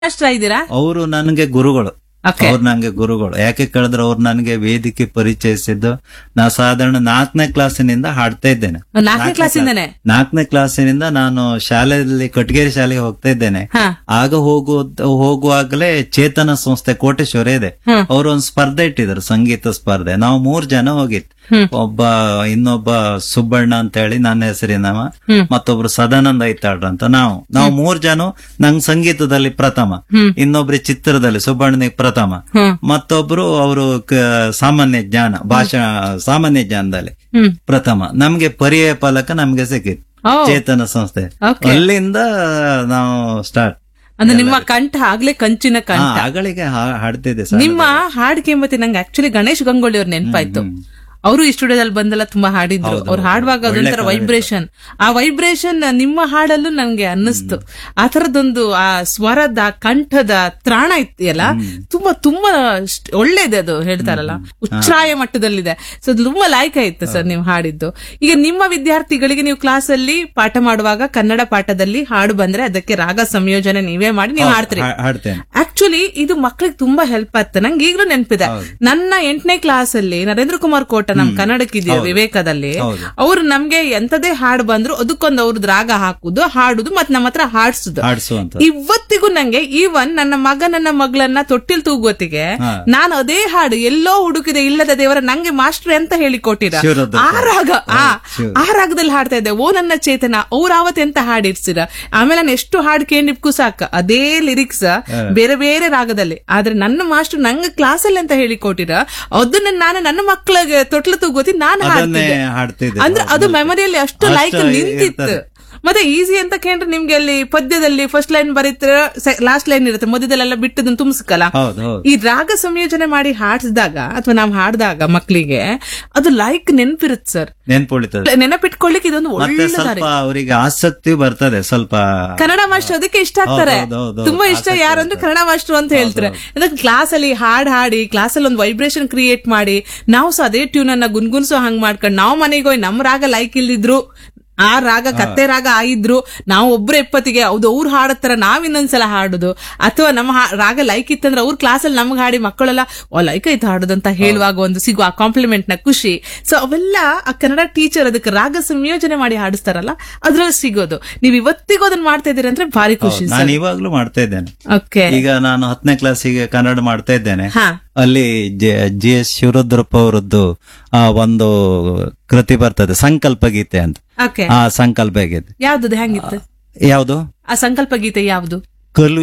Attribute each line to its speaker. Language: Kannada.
Speaker 1: ಅಷ್ಟ್ರ ಇದ್ದೀರಾ
Speaker 2: ಅವರು ನನಗೆ ಗುರುಗಳು
Speaker 1: ಓಕೆ
Speaker 2: ಅವ್ರು ನಂಗೆ ಗುರುಗಳು ಯಾಕೆ ಕೇಳಿದ್ರೆ ಅವ್ರು ನನಗೆ ವೇದಿಕೆ ಪರಿಚಯಿಸಿದ್ದು ನಾ ಸಾಧಾರಣ ನಾಲ್ಕನೇ ಕ್ಲಾಸಿನಿಂದ ಹಾಡ್ತಾ ಇದ್ದೇನೆ
Speaker 1: ನಾಲ್ಕನೇ ಕ್ಲಾಸಿಂದನೇ
Speaker 2: ನಾಲ್ಕನೇ ಕ್ಲಾಸಿನಿಂದ ನಾನು ಶಾಲೆಯಲ್ಲಿ ಕಟ್ಗೇರಿ ಶಾಲೆಗೆ ಹೋಗ್ತಾ ಇದ್ದೇನೆ
Speaker 1: ಹಾ
Speaker 2: ಆಗ ಹೋಗು ಹೋಗುವಾಗಲೇ ಚೇತನ ಸಂಸ್ಥೆ ಕೋಟೇಶ್ವರ ಇದೆ
Speaker 1: ಹ್ಮ್.
Speaker 2: ಅವರು ಒಂದು ಸ್ಪರ್ಧೆ ಇಟ್ಟಿದ್ರು ಸಂಗೀತ ಸ್ಪರ್ಧೆ ನಾವು ಮೂರ್ ಜನ ಹೋಗಿತ್ತು
Speaker 1: ಹ್ಮ್.
Speaker 2: ಒಬ್ಬ ಇನ್ನೊಬ್ಬ ಸುಬ್ಬಣ್ಣ ಅಂತ ಹೇಳಿ ನನ್ನ ಹೆಸರಿನವ
Speaker 1: ಹ್ಮ್.
Speaker 2: ಮತ್ತೊಬ್ರು ಸದಾನಂದ ಐತಾಳ್ರ ಅಂತ ನಾವು ನಾವು ಮೂರ್ ಜನ ನಂಗ್ ಸಂಗೀತದಲ್ಲಿ ಪ್ರಥಮ
Speaker 1: ಹ್ಮ್.
Speaker 2: ಇನ್ನೊಬ್ರು ಚಿತ್ರದಲ್ಲಿ ಸುಬ್ಬಣ್ಣನಿಗೆ ಪ್ರಥಮ
Speaker 1: ಹ್ಮ್
Speaker 2: ಮತ್ತೊಬ್ರು ಅವರು ಸಾಮಾನ್ಯ ಜ್ಞಾನ ಭಾಷಾ ಸಾಮಾನ್ಯ ಜ್ಞಾನದಲ್ಲಿ
Speaker 1: ಹ್ಮ್
Speaker 2: ಪ್ರಥಮ ನಮ್ಗೆ ಪರ್ಯಾಯ ಫಲಕ ನಮ್ಗೆ ಸಿಕ್ಕಿತ್ತು
Speaker 1: ಓ
Speaker 2: ಚೇತನ ಸಂಸ್ಥೆ
Speaker 1: Okay.
Speaker 2: ಅಲ್ಲಿಂದ ನಾವು ಸ್ಟಾರ್ಟ್
Speaker 1: ಅಂದ್ರೆ ನಿಮ್ಮ ಕಂಠ ಆಗ್ಲೇ ಕಂಚಿನ ಕಂಠ
Speaker 2: ಅಗಳಿಗೆ ಹಾ- ಹಾಡ್ತಿದ್ದೆ ಸರ್
Speaker 1: ನಿಮ್ಮ ಹಾಡಿಗೆ ಮತ್ತೆ ನಂಗೆ ಆಕ್ಚುಲಿ ಗಣೇಶ್ ಗಂಗೊಳ್ಳಿ ಅವ್ರ ನೆನಪಾಯ್ತು ಅವರು ಈ ಸ್ಟುಡಿಯೋದಲ್ಲಿ ಬಂದೆಲ್ಲ ತುಂಬಾ ಹಾಡಿದ್ರು ಅವ್ರು ಹಾಡುವಾಗ ಅದೊಂಥರ ವೈಬ್ರೇಷನ್ ಆ ವೈಬ್ರೇಷನ್ ನಿಮ್ಮ ಹಾಡಲ್ಲೂ ನಂಗೆ ಅನ್ನಿಸ್ತು ಆ ತರದೊಂದು ಆ ಸ್ವರದ ಆ ಕಂಠದ ತ್ರಾಣ ಇದೆಯಲ್ಲ ತುಂಬಾ ತುಂಬಾ ಸ್ಟ್- ಒಳ್ಳೇದೆ ಅದು ಹೇಳ್ತಾರಲ್ಲ ಉಚ್ಛ್ರಾಯ ಮಟ್ಟದಲ್ಲಿದೆ ಸೊ ಅದು ತುಂಬಾ ಲಾಯ್ಕ ಇತ್ತು ಸರ್ ನೀವು ಹಾಡಿದ್ದು ಈಗ ನಿಮ್ಮ ವಿದ್ಯಾರ್ಥಿಗಳಿಗೆ ನೀವು ಕ್ಲಾಸ್ ಅಲ್ಲಿ ಪಾಠ ಮಾಡುವಾಗ ಕನ್ನಡ ಪಾಠದಲ್ಲಿ ಹಾಡು ಬಂದ್ರೆ ಅದಕ್ಕೆ ರಾಗ ಸಂಯೋಜನೆ ನೀವೇ ಮಾಡಿ ನೀವು ಹಾಡ್ತೀರಿ
Speaker 2: ಹಾ- ಹಾಡ್ತೇನೆ
Speaker 1: ಆಕ್ಚುಲಿ ಇದು ಮಕ್ಳಿಗೆ ತುಂಬಾ ಹೆಲ್ಪ್ ಆಗ್ತದೆ ನಂಗೆ ಈಗಲೂ ನೆನಪಿದೆ ನನ್ನ ಎಂಟನೇ ಕ್ಲಾಸ್ ಅಲ್ಲಿ ನರೇಂದ್ರ ಕುಮಾರ್ ಕೋಟ ನಮ್ ಕನ್ನಡಕ್ಕಿದೆಯೋ ವಿವೇಕದಲ್ಲಿ
Speaker 2: ಹೌದು.
Speaker 1: ಅವ್ರು ನಮ್ಗೆ ಎಂತದೇ ಹಾಡು ಬಂದ್ರು ಅದಕ್ಕೊಂದು ಅವ್ರದ್ದು ರಾಗ ಹಾಕುದು ಹಾಡುದು ಮತ್ ನಮ್ಮ ಹತ್ರ ಹಾಡ್ಸುದು
Speaker 2: ಹಾಡ್ಸುವಂತ
Speaker 1: ಇವತ್ತಿಗೂ ನಂಗೆ ಈವನ್ ನನ್ನ ಮಗ ನನ್ನ ಮಗಳನ್ನ ತೊಟ್ಟಿಲ್ ತೂಗುವತ್ತಿಗೆ
Speaker 2: ಹಾ.
Speaker 1: ನಾನು ಅದೇ ಹಾಡು ಎಲ್ಲೋ ಹುಡುಕಿದೆ ಇಲ್ಲದ ದೇವರ ನಂಗೆ ಮಾಸ್ಟರ್ ಅಂತ ಹೇಳಿಕೊಟ್ಟಿರ
Speaker 2: ಶಿವರುದ್ರ.
Speaker 1: ಆ ರಾಗ ಆ
Speaker 2: ಶಿವ.
Speaker 1: ಆ ರಾಗದಲ್ಲಿ ಹಾಡ್ತಾ ಇದ್ದೆ ಓ ನನ್ನ ಚೇತನ ಅವ್ರ ಆವತ್ ಎಂತ ಹಾಡಿರ್ಸಿರ ಆಮೇಲೆ ನಾನು ಎಷ್ಟು ಹಾಡು ಕೇಳಿಪ್ಕು ಸಾಕ ಅದೇ ಲಿರಿಕ್ಸ್ ಬೇರೆ ಬೇರೆ ರಾಗದಲ್ಲಿ ಆದ್ರೆ ನನ್ನ ಮಾಸ್ಟರ್ ನಂಗೆ ಕ್ಲಾಸಲ್ಲಿ ಅಂತ ಹೇಳಿಕೊಟ್ಟಿರ ಅದನ್ನ ನಾನು ನನ್ನ ಮಕ್ಕಳಿಗೆ ತೊಟ್ಲು ತೂಗೋತಿ ನಾನು
Speaker 2: ಅದನ್ನೇ
Speaker 1: ಹಾಡ್ತಿದ್ದೆ
Speaker 2: ಹಾಡ್ತಿದ್ದೆ
Speaker 1: ಅಂದ್ರೆ ಅದು ಮೆಮೊರಿಯಲ್ಲಿ ಅಷ್ಟು
Speaker 2: ಅಷ್ಟು
Speaker 1: ಲೈಕ್ ನಿಂತಿತ್ತು
Speaker 2: ಇರ್ತದೆ.
Speaker 1: ಮತ್ತೆ ಈಸಿ ಅಂತ ಕೇಂದ್ರ ನಿಮ್ಗೆ ಅಲ್ಲಿ ಪದ್ಯದಲ್ಲಿ ಫಸ್ಟ್ ಲೈನ್ ಬರೀತೀರ ಲಾಸ್ಟ್ ಲೈನ್ ಇರುತ್ತೆ ಮಧ್ಯದಲ್ಲೆಲ್ಲ ಬಿಟ್ಟದನ್ನ ತುಂಬಿಸ್ಕಲ್ಲ
Speaker 2: ಹೌದು ಹೌದು
Speaker 1: ಈ ರಾಗ ಸಂಯೋಜನೆ ಮಾಡಿ ಹಾಡಿಸಿದಾಗ ಅಥವಾ ನಾವು ಹಾಡಿದಾಗ ಮಕ್ಕಳಿಗೆ ಅದು ಲೈಕ್ ನೆನ್ಪಿರುತ್ತೆ ಸರ್
Speaker 2: ನೆನ್ಪುಳಿತದೆ
Speaker 1: ನೆನಪಿಟ್ಕೊಳ್ಳಿಕ್ಕೆ ಇದೊಂದು
Speaker 2: ಮತ್ತೆ
Speaker 1: ಒಳ್ಳೆ ದಾರಿ
Speaker 2: ಸ್ವಲ್ಪ ಅವರಿಗೆ ಆಸಕ್ತಿ ಬರ್ತದೆ ಸ್ವಲ್ಪ
Speaker 1: ಕನ್ನಡ ಮಾಸ್ಟರ್ ಅದಕ್ಕೆ ಇಷ್ಟ ಆಗ್ತಾರೆ
Speaker 2: ಹೌದು, ಹೌದು, ಹೌದು.
Speaker 1: ತುಂಬಾ ಇಷ್ಟ
Speaker 2: ಆಸಕ್ತಿ
Speaker 1: ಯಾರಂದ್ರೆ ಕನ್ನಡ ಮಾಸ್ಟರ್ ಅಂತ ಹೇಳ್ತಾರೆ ಅದಕ್ಕೆ ಕ್ಲಾಸ್ ಅಲ್ಲಿ ಹಾಡ್ ಹಾಡಿ ಕ್ಲಾಸ್ ಅಲ್ಲಿ ಒಂದು ವೈಬ್ರೇಷನ್ ಕ್ರಿಯೇಟ್ ಮಾಡಿ ನಾವು ಸಹ ಅದೇ ಟ್ಯೂನ್ ಅನ್ನ ಗುನ್ಗುನ್ಸೋ ಹಂಗ್ ಮಾಡ್ಕೊಂಡು ನಾವು ಮನೆಗೆ ಹೋಗಿ ನಮ್ ರಾಗ ಲೈಕ್ ಇಲ್ದಿದ್ರು ಆ ರಾಗ ಕತ್ತೆ ರಾಗ ಆಯಿದ್ರು ನಾವು ಒಬ್ರು ಎಪ್ಪತ್ತಿಗೆ ಹೌದು ಅವ್ರು ಹಾಡತ್ತರ ನಾವ್ ಇನ್ನೊಂದ್ಸಲ ಹಾಡುದು ಅಥವಾ ನಮ್ಮ ಹಾ- ರಾಗ ಲೈಕ್ ಇತ್ತಂದ್ರೆ ಅವ್ರ ಕ್ಲಾಸಲ್ಲಿ ನಮ್ಗೆ ಹಾಡಿ ಮಕ್ಕಳೆಲ್ಲ ಓ ಲೈಕ್ ಆಯ್ತು ಹಾಡುದು ಅಂತ ಹೇಳುವಾಗ ಒಂದು ಸಿಗುವ ಆ ಕಾಂಪ್ಲಿಮೆಂಟ್ ನ ಖುಷಿ ಸೊ ಅವೆಲ್ಲ ಆ ಕನ್ನಡ ಟೀಚರ್ ಅದಕ್ಕೆ ರಾಗ ಸಂಯೋಜನೆ ಮಾಡಿ ಹಾಡಿಸ್ತಾರಲ್ಲ ಅದ್ರಲ್ಲಿ ಸಿಗೋದು ನೀವ್ ಇವತ್ತಿಗೂ ಅದನ್ನ ಮಾಡ್ತಾ ಇದೀರಿ ಅಂದ್ರೆ ಭಾರಿ ಖುಷಿ
Speaker 2: ನಾನು ಇವಾಗ್ಲೂ ಮಾಡ್ತಾ ಇದ್ದೇನೆ
Speaker 1: ಓಕೆ
Speaker 2: ಈಗ ನಾನು ಹತ್ತನೇ ಕ್ಲಾಸಿಗೆ ಕನ್ನಡ ಮಾಡ್ತಾ ಇದ್ದೇನೆ
Speaker 1: ಹಾ
Speaker 2: ಅಲ್ಲಿ ಜಿ ಎಸ್ ಶಿವರುದ್ರಪ್ಪ ಅವರದ್ದು ಆ ಒಂದು ಕೃತಿ ಬರ್ತದೆ ಸಂಕಲ್ಪ ಗೀತೆ ಅಂತ
Speaker 1: ಓಕೆ
Speaker 2: ಆ ಸಂಕಲ್ಪ ಗೀತೆ
Speaker 1: ಯಾವ್ದು ಹೆಂಗಿತ್ತು
Speaker 2: ಯಾವುದು
Speaker 1: ಆ ಸಂಕಲ್ಪ ಗೀತೆ ಯಾವ್ದು
Speaker 2: ಕಲು